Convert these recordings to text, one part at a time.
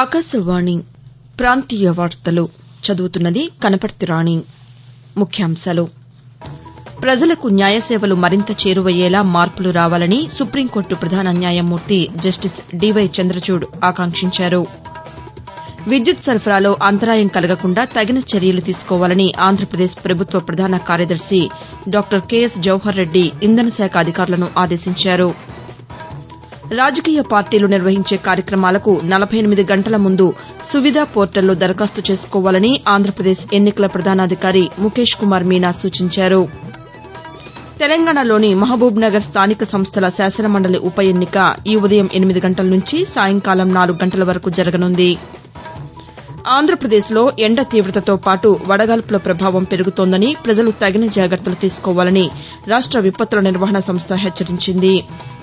ఆకాశవాణి ప్రాంతీయ వార్తలు చదువుతున్నది కనపర్తి రాణి ముఖ్యాంశాలు ప్రజలకు న్యాయ సేవలు మరింత చేరువయ్యేలా మార్పులు రావాలని సుప్రీంకోర్టు ప్రధాన న్యాయమూర్తి జస్టిస్ డీవై చంద్రచూడ్ ఆకాంక్షించారు విద్యుత్ సరఫరాలో అంతరాయం కలగకుండా తగిన చర్యలు తీసుకోవాలని ఆంధ్రప్రదేశ్ ప్రభుత్వ ప్రధాన కార్యదర్శి డాక్టర్ కెఎస్ జవహర్ రెడ్డి ఇంధన శాఖ అధికారులను ఆదేశించారు రాజకీయ పార్టీలు నిర్వహించే కార్యక్రమాలకు నలభై ఎనిమిది గంటల ముందు సువిధా పోర్టల్లో దరఖాస్తు చేసుకోవాలని ఆంధ్రప్రదేశ్ ఎన్నికల ప్రధానాధికారి ముఖేష్ కుమార్ మీనా సూచించారు తెలంగాణలోని మహబూబ్నగర్ స్థానిక సంస్థల శాసనమండలి ఉప ఎన్నిక ఈ ఉదయం ఎనిమిది గంటల నుంచి సాయంకాలం నాలుగు గంటల వరకు జరగనుంది ఆంధ్రప్రదేశ్లో ఎండ తీవతతో పాటు వడగాల్పుల ప్రభావం పెరుగుతోందని ప్రజలు తగిన జాగ్రత్తలు తీసుకోవాలని రాష్ట విపత్తుల నిర్వహణ సంస్థ హెచ్చరించింది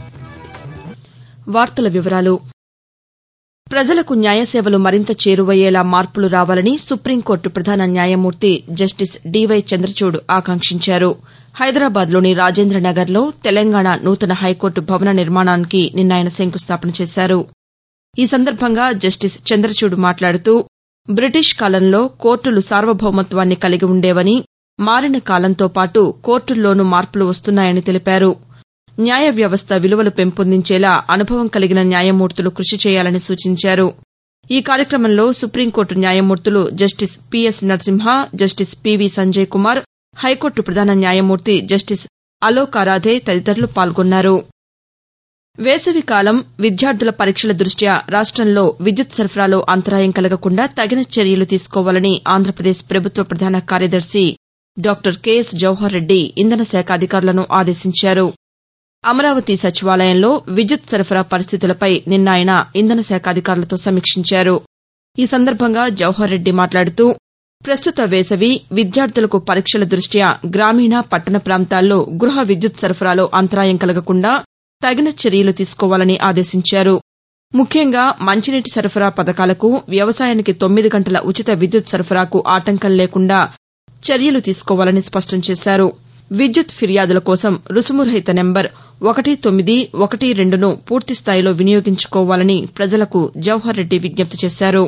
ప్రజలకు న్యాయ సేవలు మరింత చేరువయ్యేలా మార్పులు రావాలని సుప్రీంకోర్టు ప్రధాన న్యాయమూర్తి జస్టిస్ డీవై చంద్రచూడ్ ఆకాంక్షించారు హైదరాబాద్లోని రాజేంద్రనగర్లో తెలంగాణ నూతన హైకోర్టు భవన నిర్మాణానికి నిన్న ఆయన శంకుస్థాపన చేశారు ఈ సందర్భంగా జస్టిస్ చంద్రచూడ్ మాట్లాడుతూ బ్రిటిష్ కాలంలో కోర్టులు సార్వభౌమత్వాన్ని కలిగి ఉండేవని మారిన కాలంతో పాటు కోర్టుల్లోనూ మార్పులు వస్తున్నాయని తెలిపారు న్యాయ వ్యవస్థ విలువలు పెంపొందించేలా అనుభవం కలిగిన న్యాయమూర్తులు కృషి చేయాలని సూచించారు ఈ కార్యక్రమంలో సుప్రీంకోర్టు న్యాయమూర్తులు justice PS Narasimha justice PV Sanjay Kumar high court ప్రధాన న్యాయమూర్తి జస్టిస్ అలోక్ అరాధే తదితరులు పాల్గొన్నారు వేసవికాలం విద్యార్థుల పరీక్షల దృష్ట్యా రాష్టంలో విద్యుత్ సరఫరాలో అంతరాయం కలగకుండా తగిన చర్యలు తీసుకోవాలని ఆంధ్రప్రదేశ్ ప్రభుత్వ ప్రధాన కార్యదర్శి డాక్టర్ కెఎస్ జవహర్ రెడ్డి ఇంధన శాఖ అధికారులను ఆదేశించారు అమరావతి సచివాలయంలో విద్యుత్ సరఫరా పరిస్థితులపై నిన్న ఆయన ఇంధన శాఖ అధికారులతో సమీక్షించారు ఈ సందర్భంగా జవహర్ రెడ్డి మాట్లాడుతూ ప్రస్తుత వేసవి విద్యార్థులకు పరీక్షల దృష్ట్యా గ్రామీణ పట్టణ ప్రాంతాల్లో గృహ విద్యుత్ సరఫరాలో అంతరాయం కలగకుండా తగిన చర్యలు తీసుకోవాలని ఆదేశించారు ముఖ్యంగా మంచినీటి సరఫరా పథకాలకు వ్యవసాయానికి తొమ్మిది గంటల ఉచిత విద్యుత్ సరఫరాకు ఆటంకం లేకుండా చర్యలు తీసుకోవాలని స్పష్టం చేశారు విద్యుత్ ఫిర్యాదుల కోసం రుసుము రహిత నెంబర్ ఒకటి తొమ్మిది ఒకటి రెండును పూర్తిస్థాయిలో వినియోగించుకోవాలని ప్రజలకు జవహర్ రెడ్డి విజ్ఞప్తి చేశారు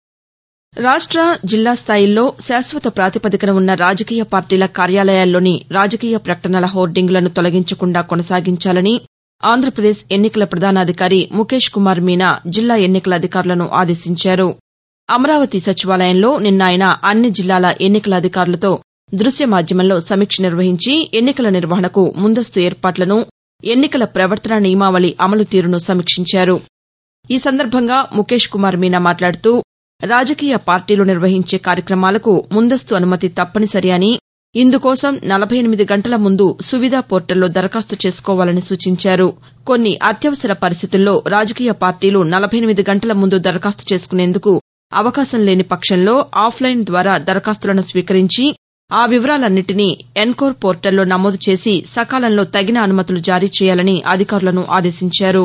రాష్ట జిల్లా స్థాయిల్లో శాశ్వత ప్రాతిపదికన ఉన్న రాజకీయ పార్టీల కార్యాలయాల్లోని రాజకీయ ప్రకటనల హోర్డింగులను తొలగించకుండా కొనసాగించాలని ఆంధ్రప్రదేశ్ ఎన్నికల ప్రధానాధికారి ముఖేష్ కుమార్ మీనా జిల్లా ఎన్నికల అధికారులను ఆదేశించారు అమరావతి సచివాలయంలో నిన్న ఆయన అన్ని జిల్లాల ఎన్నికల అధికారులతో దృశ్య మాధ్యమంలో సమీక్ష నిర్వహించి ఎన్నికల నిర్వహణకు ముందస్తు ఏర్పాట్లను ఎన్నికల ప్రవర్తనా నియమావళి అమలు తీరును సమీక్షించారు ఈ సందర్భంగా ముఖేష్ కుమార్ మీనా మాట్లాడుతూ రాజకీయ పార్టీలు నిర్వహించే కార్యక్రమాలకు ముందస్తు అనుమతి తప్పనిసరి అని ఇందుకోసం నలభై ఎనిమిది గంటల ముందు సువిధా పోర్టల్లో దరఖాస్తు చేసుకోవాలని సూచించారు కొన్ని అత్యవసర పరిస్థితుల్లో రాజకీయ పార్టీలు నలభై ఎనిమిది గంటల ముందు దరఖాస్తు చేసుకునేందుకు అవకాశం లేని పక్షంలో ఆఫ్లైన్ ద్వారా దరఖాస్తులను స్వీకరించి ఆ వివరాలన్నింటినీ ఎన్కోర్ పోర్టల్లో నమోదు చేసి సకాలంలో తగిన అనుమతులు జారీ చేయాలని అధికారులను ఆదేశించారు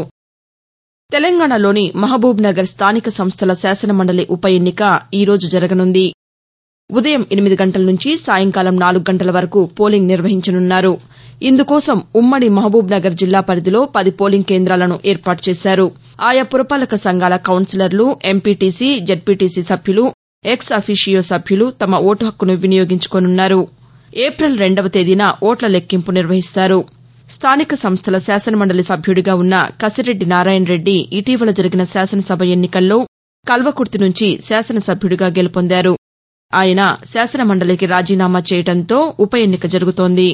తెలంగాణలోని మహబూబ్నగర్ స్థానిక సంస్థల శాసనమండలి ఉప ఎన్నిక ఈ రోజు జరగనుంది ఉదయం ఎనిమిది గంటల నుంచి సాయంకాలం నాలుగు గంటల వరకు పోలింగ్ నిర్వహించనున్నారు ఇందుకోసం ఉమ్మడి మహబూబ్నగర్ జిల్లా పరిధిలో పది పోలింగ్ కేంద్రాలను ఏర్పాటు చేశారు ఆయా పురపాలక సంఘాల కౌన్సిలర్లు ఎంపీటీసీ జెడ్పీటీసీ సభ్యులు ఎక్స్ అఫీషియో సభ్యులు తమ ఓటు హక్కును వినియోగించుకోనున్నారు ఏప్రిల్ రెండవ తేదీన ఓట్ల లెక్కింపు నిర్వహిస్తారు స్థానిక సంస్థల శాసనమండలి సభ్యుడిగా ఉన్న కసిరెడ్డి నారాయణరెడ్డి ఇటీవల జరిగిన శాసనసభ ఎన్నికల్లో కల్వకుర్తి నుంచి శాసనసభ్యుడిగా గెలుపొందారు ఆయన శాసనమండలికి రాజీనామా చేయడంతో ఉప ఎన్నిక జరుగుతోంది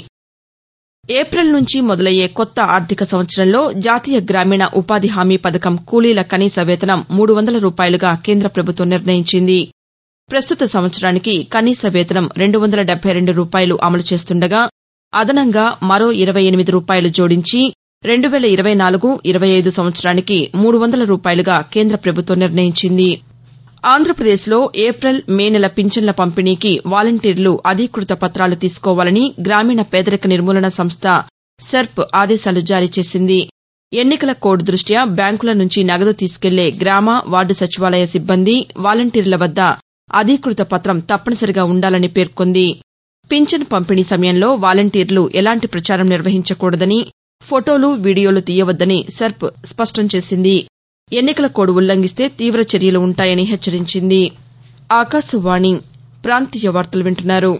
ఏప్రిల్ నుంచి మొదలయ్యే కొత్త ఆర్థిక సంవత్సరంలో జాతీయ గ్రామీణ ఉపాధి హామీ పథకం కూలీల కనీస వేతనం మూడు వందల రూపాయలుగా కేంద్ర ప్రభుత్వం నిర్ణయించింది ప్రస్తుత సంవత్సరానికి కనీస వేతనం రెండు వందల డెబ్బై రెండు రూపాయలు అమలు చేస్తుండగా అదనంగా మరో ఇరవై ఎనిమిది రూపాయలు జోడించి రెండు వేల ఇరవై నాలుగు ఇరవై ఐదు సంవత్సరానికి మూడు వందల రూపాయలుగా కేంద్ర ప్రభుత్వం నిర్ణయించింది ఆంధ్రప్రదేశ్లో ఏప్రిల్ మే నెల పింఛన్ల పంపిణీకి వాలంటీర్లు అధీకృత పత్రాలు తీసుకోవాలని గ్రామీణ పేదరిక నిర్మూలన సంస్థ సెర్ప్ ఆదేశాలు జారీ చేసింది ఎన్నికల కోడ్ దృష్ట్యా బ్యాంకుల నుంచి నగదు తీసుకెళ్లే గ్రామ వార్డు సచివాలయ సిబ్బంది వాలంటీర్ల వద్ద అధీకృత పత్రం తప్పనిసరిగా ఉండాలని పేర్కొంది పింఛన్ పంపిణీ సమయంలో వాలంటీర్లు ఎలాంటి ప్రచారం నిర్వహించకూడదని ఫొటోలు వీడియోలు తీయవద్దని సెర్ప్ స్పష్టం చేసింది ఎన్నికల కోడ్ ఉల్లంఘిస్తే తీవ్ర చర్యలు ఉంటాయని హెచ్చరించింది ఆకాశవాణి ప్రాంతీయ వార్తలు వింటున్నారు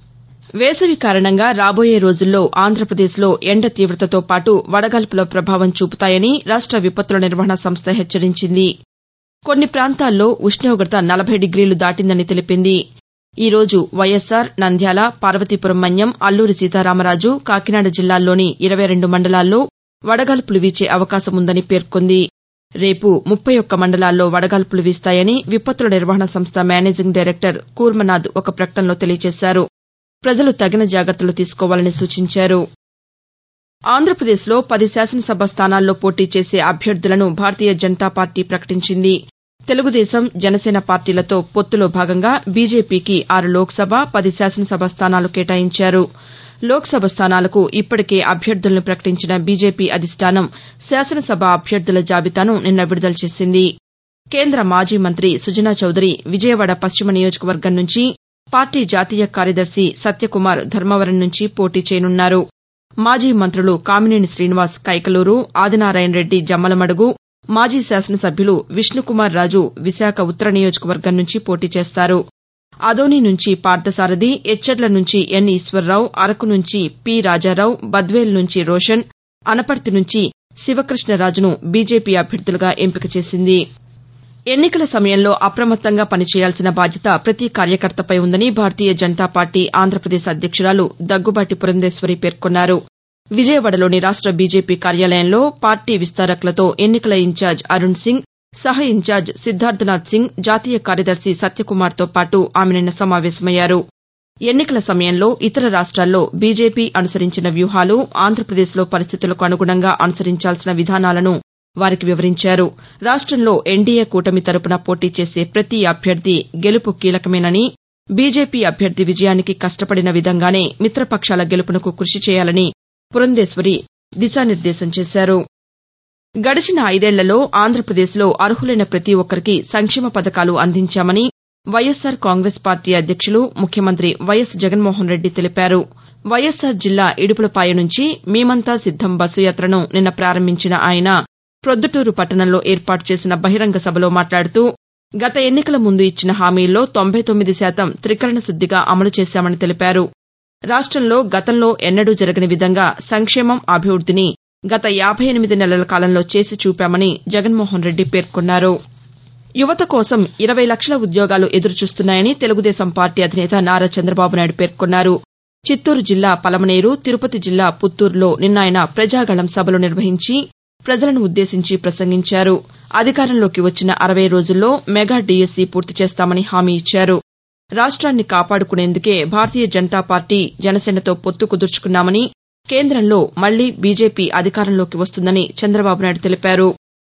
వేసవి కారణంగా రాబోయే రోజుల్లో ఆంధ్రప్రదేశ్లో ఎండ తీవతతో పాటు వడగాల్పుల ప్రభావం చూపుతాయని రాష్ట విపత్తుల నిర్వహణ సంస్థ హెచ్చరించింది కొన్ని ప్రాంతాల్లో ఉష్ణోగ్రత నలభై డిగ్రీలు దాటిందని తెలిపింది ఈ రోజు వైఎస్సార్ నంద్యాల పార్వతీపురం మన్యం అల్లూరి సీతారామరాజు కాకినాడ జిల్లాల్లోని ఇరవై రెండు మండలాల్లో వడగాల్పులు వీచే అవకాశముందని పేర్కొంది రేపు ముప్పై ఒక్క మండలాల్లో వడగాల్పులు వీస్తాయని విపత్తుల నిర్వహణ సంస్థ మేనేజింగ్ డైరెక్టర్ కూర్మనాథ్ ఒక ప్రకటనలో తెలియజేశారు ప్రజలు తగిన జాగ్రత్తలు తీసుకోవాలని సూచించారు ఆంధ్రప్రదేశ్లో పది శాసనసభ స్థానాల్లో పోటీ చేసే అభ్యర్థులను భారతీయ జనతా పార్టీ ప్రకటించింది తెలుగుదేశం జనసేన పార్టీలతో పొత్తులో భాగంగా బీజేపీకి ఆరు లోక్సభ పది శాసనసభ స్థానాలు కేటాయించారు లోక్సభ స్థానాలకు ఇప్పటికే అభ్యర్థులను ప్రకటించిన బీజేపీ అధిష్టానం శాసనసభ అభ్యర్థుల జాబితాను నిన్న విడుదల చేసింది కేంద్ర మాజీ మంత్రి సుజనా చౌదరి విజయవాడ పశ్చిమ నియోజకవర్గం నుంచి పార్టీ జాతీయ కార్యదర్శి సత్యకుమార్ ధర్మవరం నుంచి పోటీ చేయనున్నారు మాజీ మంత్రులు కామినేని శ్రీనివాస్ కైకలూరు ఆదినారాయణరెడ్డి జమ్మలమడుగు మాజీ శాసనసభ్యులు విష్ణుకుమార్ రాజు విశాఖ ఉత్తర నియోజకవర్గం నుంచి పోటీ చేస్తారు అదోని నుంచి పార్థసారథి ఎచ్చెర్ల నుంచి ఎన్ ఈశ్వరరావు అరకు నుంచి పి రాజారావు బద్వేల్ నుంచి రోషన్ అనపర్తి నుంచి శివకృష్ణరాజును బీజేపీ అభ్యర్థులుగా ఎంపిక చేసింది ఎన్నికల సమయంలో అప్రమత్తంగా పనిచేయాల్సిన బాధ్యత ప్రతి కార్యకర్తపై ఉందని భారతీయ జనతా పార్టీ ఆంధ్రప్రదేశ్ అధ్యక్షురాలు దగ్గుబాటి పురంధేశ్వరి పేర్కొన్నారు విజయవాడలోని రాష్ట బీజేపీ కార్యాలయంలో పార్టీ విస్తారకులతో ఎన్నికల ఇన్ఛార్జ్ అరుణ్ సింగ్ సహ ఇన్ఛార్జ్ సిద్దార్థనాథ్ సింగ్ జాతీయ కార్యదర్శి సత్యకుమార్తో పాటు ఆమె నిన్న సమావేశమయ్యారు ఎన్నికల సమయంలో ఇతర రాష్ట్రాల్లో బీజేపీ అనుసరించిన వ్యూహాలు ఆంధ్రప్రదేశ్లో పరిస్థితులకు అనుగుణంగా అనుసరించాల్సిన విధానాలను వారికి వివరించారు రాష్టంలో ఎన్డీఏ కూటమి తరపున పోటీ చేసే ప్రతి అభ్యర్థి గెలుపు కీలకమేనని బీజేపీ అభ్యర్థి విజయానికి కష్టపడిన విధంగానే మిత్రపక్షాల గెలుపునకు కృషి చేయాలని పురంధేశ్వరి దిశానిర్దేశం చేశారు గడిచిన ఐదేళ్లలో ఆంధ్రప్రదేశ్లో అర్హులైన ప్రతి ఒక్కరికి సంక్షేమ పథకాలు అందించామని వైఎస్సార్ కాంగ్రెస్ పార్టీ అధ్యక్షులు ముఖ్యమంత్రి వైఎస్ జగన్మోహన్రెడ్డి తెలిపారు వైఎస్సార్ జిల్లా ఇడుపులపాయ నుంచి మేమంతా సిద్దం బస్సు యాత్రను నిన్న ప్రారంభించిన ఆయన ప్రొద్దుటూరు పట్టణంలో ఏర్పాటు చేసిన బహిరంగ సభలో మాట్లాడుతూ గత ఎన్నికల ముందు ఇచ్చిన హామీల్లో తొంభై తొమ్మిది శాతం త్రికరణ శుద్దిగా అమలు చేశామని తెలిపారు రాష్టంలో గతంలో ఎన్నడూ జరగని విధంగా సంక్షేమం అభివృద్దిని గత యాబై ఎనిమిది నెలల కాలంలో చేసి చూపామని జగన్మోహన్రెడ్డి పేర్కొన్నారు యువత కోసం ఇరవై లక్షల ఉద్యోగాలు ఎదురుచూస్తున్నాయని తెలుగుదేశం పార్టీ అధినేత నారా చంద్రబాబు నాయుడు పేర్కొన్నారు చిత్తూరు జిల్లా పలమనేరు తిరుపతి జిల్లా పుత్తూరులో నిన్న ఆయన ప్రజాగళం సభలు నిర్వహించి ప్రజలను ఉద్దేశించి ప్రసంగించారు అధికారంలోకి వచ్చిన అరవై రోజుల్లో మెగా డీఎస్సీ పూర్తి చేస్తామని హామీ ఇచ్చారు రాష్ట్రాన్ని కాపాడుకునేందుకే భారతీయ జనతా పార్టీ జనసేనతో పొత్తు కుదుర్చుకున్నామని కేంద్రంలో మళ్లీ బీజేపీ అధికారంలోకి వస్తుందని చంద్రబాబు నాయుడు తెలిపారు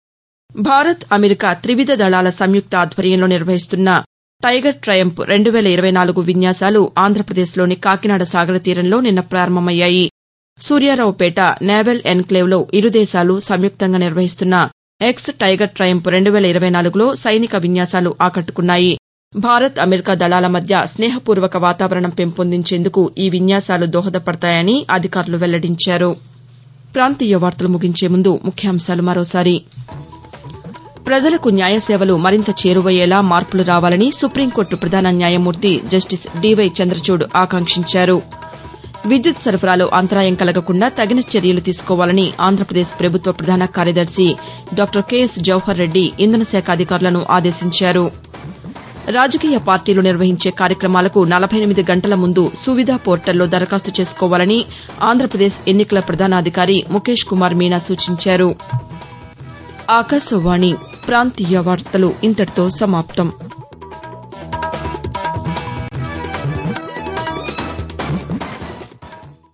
భారత్ అమెరికా త్రివిధ దళాల సంయుక్త ఆధ్వర్యంలో నిర్వహిస్తున్న టైగర్ ట్రయంప్ రెండు వేల ఇరవై నాలుగు విన్యాసాలు ఆంధ్రప్రదేశ్లోని కాకినాడ సాగర తీరంలో నిన్న ప్రారంభమయ్యాయి సూర్యారావుపేట నేవల్ ఎన్క్లేవ్లో ఇరు దేశాలు సంయుక్తంగా నిర్వహిస్తున్న ఎక్స్ టైగర్ ట్రయంప్ రెండు వేల ఇరవై నాలుగులో సైనిక విన్యాసాలు ఆకట్టుకున్నాయి భారత్ అమెరికా దళాల మధ్య స్నేహపూర్వక వాతావరణం పెంపొందించేందుకు ఈ విన్యాసాలు దోహదపడతాయని అధికారులు వెల్లడించారు ప్రాంతీయ వార్తలు ముగించే ముందు ముఖ్యాంశాలు మరోసారి ప్రజలకు న్యాయ సేవలు మరింత చేరువయ్యేలా మార్పులు రావాలని సుప్రీంకోర్టు ప్రధాన న్యాయమూర్తి జస్టిస్ డీవై చంద్రచూడ్ ఆకాంక్షించారు విద్యుత్ సరఫరాలో అంతరాయం కలగకుండా తగిన చర్యలు తీసుకోవాలని ఆంధ్రప్రదేశ్ ప్రభుత్వ ప్రధాన కార్యదర్శి డాక్టర్ కెఎస్ జవహర్ రెడ్డి ఇంధన శాఖ అధికారులను ఆదేశించారు రాజకీయ పార్టీలు నిర్వహించే కార్యక్రమాలకు నలభై ఎనిమిది గంటల ముందు సువిధా పోర్టల్లో దరఖాస్తు చేసుకోవాలని ఆంధ్రప్రదేశ్ ఎన్నికల ప్రధానాధికారి ముఖేష్ కుమార్ మీనా సూచించారు ఆకాశవాణి ప్రాంతీయ వార్తలు ఇంతటితో సమాప్తం